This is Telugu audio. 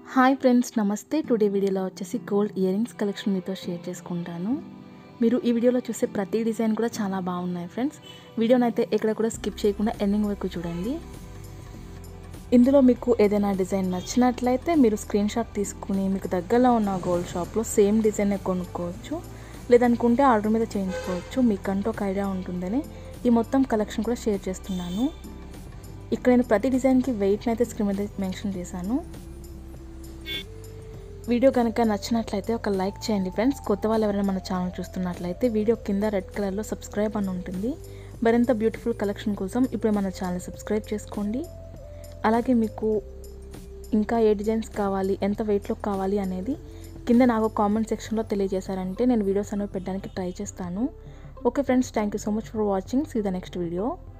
హాయ్ ఫ్రెండ్స్ నమస్తే టుడే వీడియోలో వచ్చేసి గోల్డ్ ఇయర్ రింగ్స్ కలెక్షన్ మీతో షేర్ చేసుకుంటాను మీరు ఈ వీడియోలో చూసే ప్రతి డిజైన్ కూడా చాలా బాగున్నాయి ఫ్రెండ్స్ వీడియోని అయితే ఎక్కడ కూడా స్కిప్ చేయకుండా ఎండింగ్ వరకు చూడండి ఇందులో మీకు ఏదైనా డిజైన్ నచ్చినట్లయితే మీరు స్క్రీన్ షాట్ తీసుకుని మీకు దగ్గరలో ఉన్న గోల్డ్ షాప్లో సేమ్ డిజైన్ కొనుక్కోవచ్చు లేదనుకుంటే ఆర్డర్ మీద చేయించుకోవచ్చు మీకంటూ ఒక ఐడియా ఉంటుందని ఈ మొత్తం కలెక్షన్ కూడా షేర్ చేస్తున్నాను ఇక్కడ నేను ప్రతి డిజైన్కి వెయిట్ని అయితే స్క్రీన్ మీద మెన్షన్ చేశాను వీడియో కనుక నచ్చినట్లయితే ఒక లైక్ చేయండి ఫ్రెండ్స్ కొత్త వాళ్ళు ఎవరైనా మన ఛానల్ చూస్తున్నట్లయితే వీడియో కింద రెడ్ కలర్లో సబ్స్క్రైబ్ అని ఉంటుంది మరింత బ్యూటిఫుల్ కలెక్షన్ కోసం ఇప్పుడు మన ఛానల్ సబ్స్క్రైబ్ చేసుకోండి అలాగే మీకు ఇంకా ఏ డిజైన్స్ కావాలి ఎంత వెయిట్లో కావాలి అనేది కింద నాకు కామెంట్ సెక్షన్లో తెలియజేశారంటే నేను వీడియోస్ అనేవి పెట్టడానికి ట్రై చేస్తాను okay friends thank you so much for watching see the next video